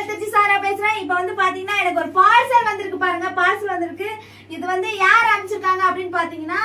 எழுத்தச்சி சாரா பேசுறேன் இப்ப வந்து பாத்தீங்கன்னா எனக்கு ஒரு பார்சல் வந்திருக்கு பாருங்க பார்சல் வந்திருக்கு இது வந்து யார் அனுப்பிச்சிருக்காங்க அப்படின்னு பாத்தீங்கன்னா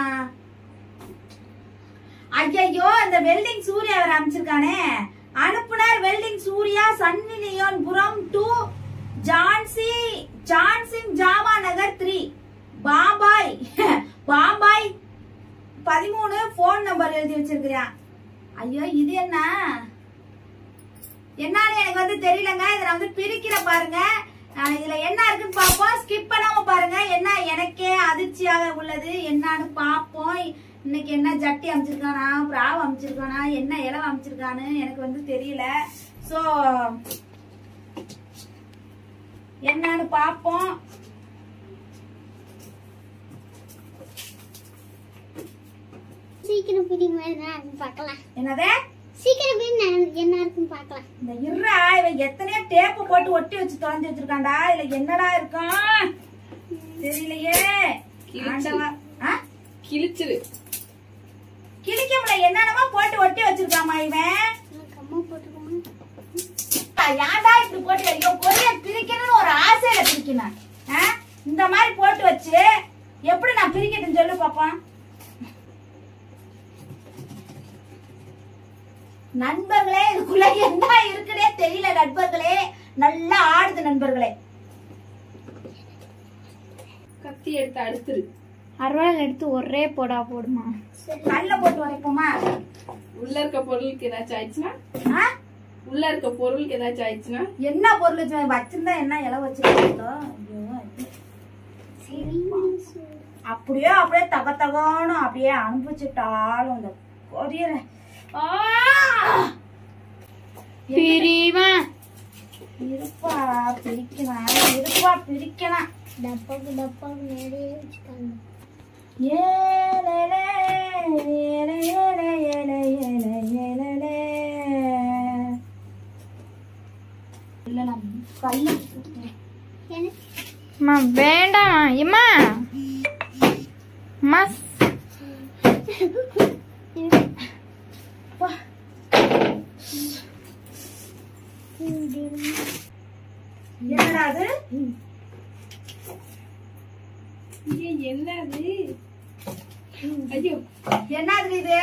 ஐயையோ இந்த வெல்டிங் சூர்யா அவர் அனுப்பிச்சிருக்கானே அனுப்புனர் வெல்டிங் சூர்யா சன்னிலியோன்புரம் டு ஜான்சி ஜான்சிங் ஜாவா நகர் த்ரீ பாம்பாய் பாம்பாய் பதிமூணு போன் நம்பர் எழுதி வச்சிருக்கிறியா ஐயோ இது என்ன என்னன்னு எனக்கு வந்து தெரியலங்க இதை நான் வந்து பிரிக்கிற பாருங்க அஹ் இதுல என்ன இருக்குன்னு பார்ப்போம் ஸ்கிப் பண்ணாம பாருங்க என்ன எனக்கே அதிர்ச்சியாக உள்ளது என்னன்னு பார்ப்போம் இன்னைக்கு என்ன ஜட்டி அமைச்சிருக்கானா பிராவ் அமைச்சிருக்கானா என்ன இலவ அமைச்சிருக்கான்னு எனக்கு வந்து தெரியல சோ என்னன்னு பார்ப்போம் சீக்கிரம் பிடிங்க என்ன பார்க்கலாம் என்னதே சீக்கிரம் பிடி என்ன இருக்குன்னு பார்க்கலாம் இந்த இருறா இவன் எத்தனையோ டேப்பு போட்டு ஒட்டி வச்சு தொலைஞ்சு வச்சிருக்கான்டா இதுல என்னடா இருக்கும் தெரியலையே ஆண்டவா. ஆ? கிழிச்சிரு கிழிக்க முடியல என்னென்னமோ போட்டு ஒட்டி வச்சிருக்காமா இவன் கம்மா போட்டுக்கோமா ஏன்டா இப்படி போட்டு ஐயோ கொரியர் பிரிக்கணும்னு ஒரு ஆசையில பிரிக்கணும் ஆ? இந்த மாதிரி போட்டு வச்சு எப்படி நான் பிரிக்கட்டுன்னு சொல்லு பாப்போம் நண்பர்களே இதுக்குள்ள என்ன இருக்குன்னே தெரியல நண்பர்களே நல்லா ஆடுது நண்பர்களே கத்தி எடுத்து அடுத்துரு அருவாள் எடுத்து ஒரே போடா போடுமா கல்ல போட்டு வரைப்போமா உள்ள இருக்க பொருளுக்கு ஏதாச்சும் ஆயிடுச்சுன்னா ஆ? உள்ள இருக்க பொருளுக்கு ஏதாச்சும் ஆயிடுச்சுன்னா என்ன பொருள் வச்சு வச்சிருந்தா என்ன இலை வச்சிருக்கோ அப்படியே அப்படியே தக தகன்னு அப்படியே அனுப்பிச்சுட்டாலும் இந்த கொரியர பிரிவன் இருப்பா பிரிக்கலாம் இருப்பா பிரிக்கலாம் டப்பாக்கு டப்பாக்கு நிறைய வச்சுக்காங்க ஏலேலே, ஏலே, ஏலே, ஏலே, ஏலே, ஏலேலே. இல்ல நான் கல்லு எனக்கு அம்மா வேண்டாமா எம்மா அம்மா பா. என்னடா அது இது என்னது ஐயோ என்னது இது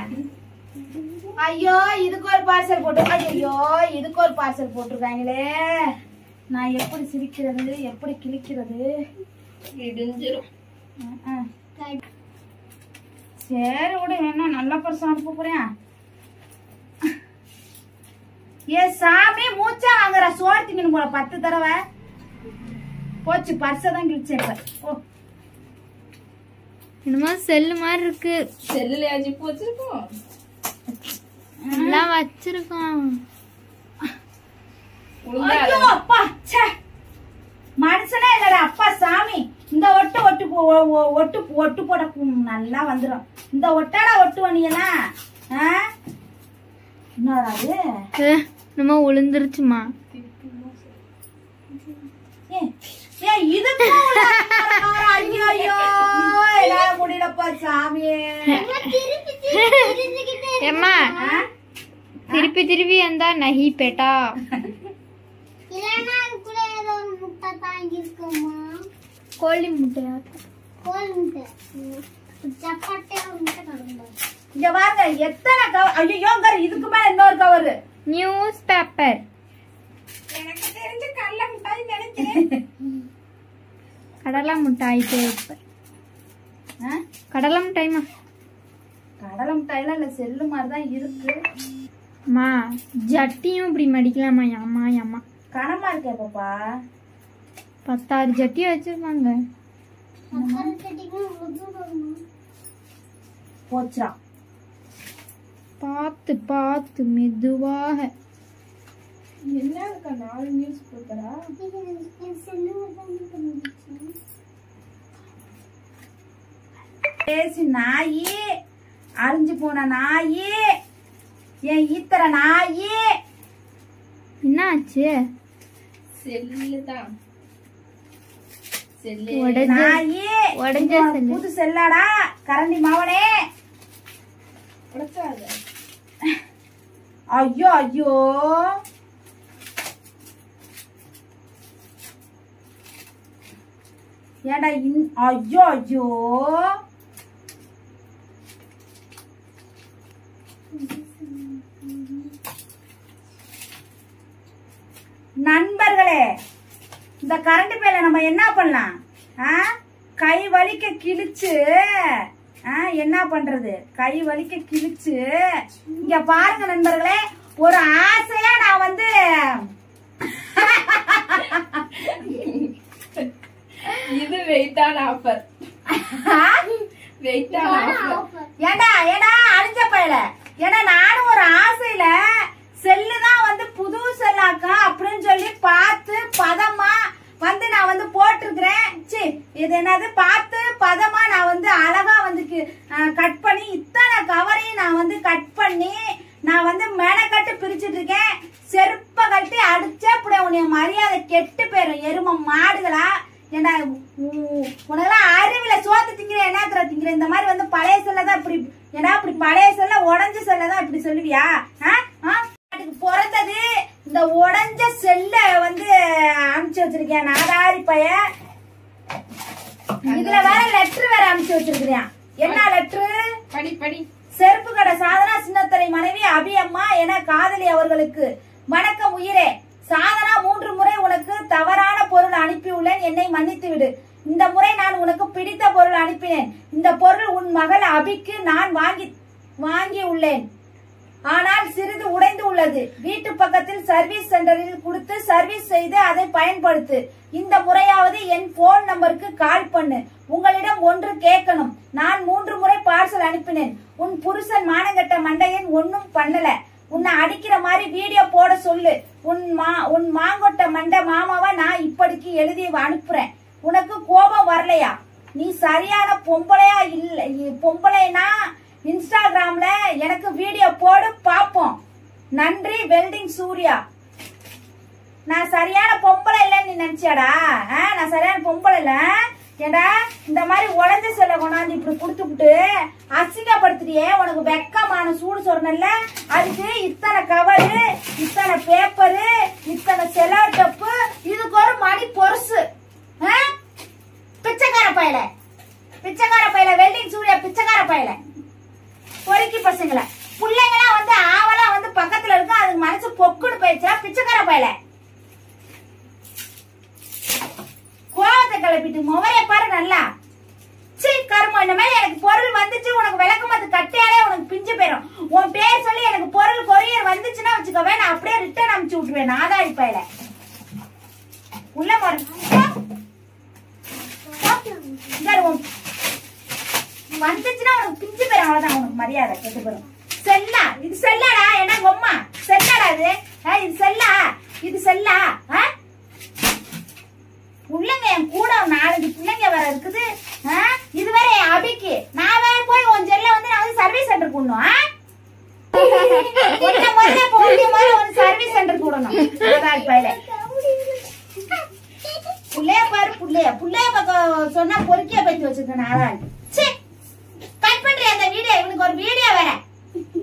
ஐயோ இதுக்கு ஒரு பார்சல் போட்டு ஐயோ இதுக்கு ஒரு பார்சல் போட்டிருக்காங்களே நான் எப்படி சிரிக்கிறது எப்படி கிழிக்கிறது இடிஞ்சிரும் அஹ், அஹ். சரி விடு வேணா நல்ல பர்சன் அனுப்ப போறேன் ஏ சாமி மூச்சா வாங்குற சோறு திங்கணும் போல பத்து தடவை போச்சு பர்ஸை தான் கிழிச்சேன் இப்ப ஓ என்னமோ செல்லு மாதிரி இருக்கு செல்லுல ஜிப்பு வச்சிருக்கோம் எல்லாம் வச்சிருக்கோம் ஒழுங்கா ஐயோ அப்பா ச்சே மனுஷனே இல்லடா அப்பா சாமி இந்த ஒட்டு ஒட்டு போ- ஒ- ஒ- ஒட்டு ஒட்டு போட கும், நல்லா வந்துரும் இந்த ஒட்டாடா ஒட்டு நீலாம் ஆ? என்னடா அது ஏ, என்னமோ உளுந்துருச்சுமா ஏ, ஏ, இதுக்கும் உள்ள காரம், ஐயோ ஐயோ என்னால முடியலப்பா சாமி திருப்பி திருப்பி இருந்துகிட்டே எம்மா ஆ? திருப்பி திருப்பி வந்தா நகி பேட்டா இல்லைன்னா அதுக்குள்ள ஏதோ ஒரு முட்டை தாங்கி இருக்குமா கோழி முட்டையா கோல் முட்டை ம். சப்பாத்தியா ஒரு முட்டை கிடக்கும் இங்க பாருங்க எத்தனை கவர் ஐயோ இதுக்கு மேல இன்னொரு கவர் நியூஸ் பேப்பர் எனக்கு தெரிஞ்ச கடல மிட்டாய் நினைக்கிறேன் கடலை மிட்டாய் பேப்பர் ஆ? கடலை மிட்டாய்மா கடலை மிட்டாயில இல்ல செல்லு மாதிரி தான் இருக்கு அம்மா ஜட்டியும் இப்படி மடிக்கலாமா அம்மா அம்மா கனமா இருக்கே பாப்பா பத்தாறு ஜட்டி வச்சிருப்பாங்க சக்கரை கட்டிங்கன்னா இவ்வளவு தூரம் வருமா? போச்சுடா பார்த்து பார்த்து மெதுவாக என்ன இருக்கா நாலு நியூஸ் பேப்பரா இது என் செல்லு தான் பண்ணிடுச்சு பேசி நாயி அழிஞ்சு போன நாயி என் ஈத்தர நாயி என்ன ஆச்சு செல்லு தான் செல்லு உடைஞ்ச நாயி உடைஞ்ச இது செல்லு. புது செல்லாடா கரண்டி மாவனே உடைச்சாத ஐயோ ஐயோ ஏன்டா இன் ஐயோ ஐயோ நண்பர்களே இந்த கரண்ட் பேல நம்ம என்ன பண்ணலாம் ஆ? கை வலிக்க கிழிச்சு ஆ, என்ன பண்றது கை வலிக்க கிழிச்சு இங்க பாருங்க நண்பர்களே ஒரு ஆசையா நான் வந்து இது வெயிட்டான ஆஃபர் வெயிட்டான ஆஃபர் ஏண்டா ஏண்டா அழிஞ்ச பயல ஏன்னா நானும் ஒரு ஆசையில செல்லு தான் வந்து புது செல்லாக்கா அப்படின்னு சொல்லி பார்த்து பதமா வந்து நான் வந்து போட்டிருக்கிறேன் சி இது என்னது பார்த்து பதமா நான் வந்து அழகா வந்து கட் பண்ணி இத்தனை கவரையும் நான் வந்து கட் பண்ணி நான் வந்து மெனக்கட்டு பிரிச்சுட்டு இருக்கேன் செருப்ப கட்டி அடிச்சே இப்படி உன்னைய மரியாதை கெட்டு போயிரும் எரும மாடுகளா ஏண்டா உ- உனக்கெல்லாம் அறிவில சோத்து திங்கிற என்னத்துல திங்கிற இந்த மாதிரி வந்து பழைய செல்ல தான் இப்படி ஏன்னா இப்படி பழைய செல்ல உடஞ்ச செல்ல தான் இப்படி சொல்லுவியா ஆ? ஆ? அதுக்கு பிறந்தது இந்த உடஞ்ச செல்ல வந்து அனுப்பிச்சு வச்சிருக்கேன் நாதாரி பைய இதுல வேற லெட்டர் வேற அனுப்பிச்சு வச்சிருக்கிறேன் என்ன லெட்டரு படி படி செருப்பு கடை சாதனா சின்னத்தரை மனைவி அபி அம்மா என காதலி அவர்களுக்கு வணக்கம் உயிரே சாதனா மூன்று முறை உனக்கு தவறான பொருள் அனுப்பியுள்ளேன் என்னை மன்னித்து விடு இந்த முறை நான் உனக்கு பிடித்த பொருள் அனுப்பினேன் இந்த பொருள் உன் மகள் அபிக்கு நான் வாங்கி வாங்கி உள்ளேன் ஆனால் சிறிது உடைந்து உள்ளது வீட்டு பக்கத்தில் சர்வீஸ் சென்டரில் கொடுத்து சர்வீஸ் செய்து அதை பயன்படுத்து இந்த முறையாவது என் போன் நம்பருக்கு கால் பண்ணு உங்களிடம் ஒன்று கேட்கணும் நான் மூன்று முறை பார்சல் அனுப்பினேன் உன் புருஷன் மானங்கட்ட மண்டையன் ஒன்னும் பண்ணல உன்னை அடிக்கிற மாதிரி வீடியோ போட சொல்லு உன் மா உன் மாங்கொட்ட மண்டை மாமாவை நான் இப்படிக்கு எழுதி அனுப்புறேன் உனக்கு கோபம் வரலையா நீ சரியான பொம்பளையா இல்ல பொம்பளைனா இன்ஸ்டாகிராம்ல எனக்கு வீடியோ போடு பாப்போம் நன்றி வெல்டிங் சூர்யா நான் சரியான பொம்பளை இல்லைன்னு நீ நினைச்சியாடா ஆ, நான் சரியான பொம்பளை இல்ல ஏண்டா இந்த மாதிரி உடஞ்ச செல்ல கொண்டாந்து இப்படி கொடுத்துப்புட்டு அசிங்கப்படுத்துறியே உனக்கு வெக்கமான சூடு சொன்னல அதுக்கு இத்தனை கவரு இத்தனை பேப்பரு இத்தனை செலோ டப்பு இதுக்கு ஒரு மணி பொருசு ஆ? பிச்சைக்கார பயல பிச்சைக்கார பயல வெல்டிங் சூர்யா பிச்சைக்கார பயல பொறுக்கி பசங்கள பிள்ளைங்களாம் வந்து ஆவலா வந்து பக்கத்துல இருக்கும் அதுக்கு மனசு பொக்குன்னு போயிடுச்சா பிச்சைக்கார பயல கோவத்தை கிளப்பிட்டு முவைய பாரு நல்லா சீ கருமம் இந்த மாதிரி எனக்கு பொருள் வந்துச்சு உனக்கு விளக்கமாத்து கட்டியாலே உனக்கு பிஞ்சு போயிடும் உன் பேர் சொல்லி எனக்கு பொருள் கொரியர் வந்துச்சுன்னா வச்சுக்கோவே நான் அப்படியே ரிட்டர்ன் அனுப்பிச்சு விட்டுருவேன் நாதாரி பயல உள்ள மாறு இந்தாரு உன் வந்துச்சுன்னா உனக்கு பிஞ்சு போயிடும் அவ்வளவுதான் உனக்கு மரியாதை கெட்டு போயிடும் செல்லா இது செல்லாடா என்ன கொம்மா செல்லாடா இது ஆ, இது செல்லா இது செல்லா ஆ? பிள்ளைங்க என் கூட ஒரு நாலஞ்சு பிள்ளைங்க வேற இருக்குது ஆ? இது வேற என் அபிக்கு நான் வேற போய் உன் செல்ல வந்து நான் வந்து சர்வீஸ் சென்டர் போடணும் ஆ? ஒன்ன முதல்ல இப்ப ஒன்ன முதல்ல ஒரு சர்வீஸ் சென்டர் போடணும் அதான் பையல புள்ளைய பாரு புள்ளைய புள்ளைய பக்கம் சொன்னா பொறுக்கிய பத்தி வச்சிருக்கேன் நாராயண் சே கட் பண்றியா அந்த வீடியோ இவனுக்கு ஒரு வீடியோ வேற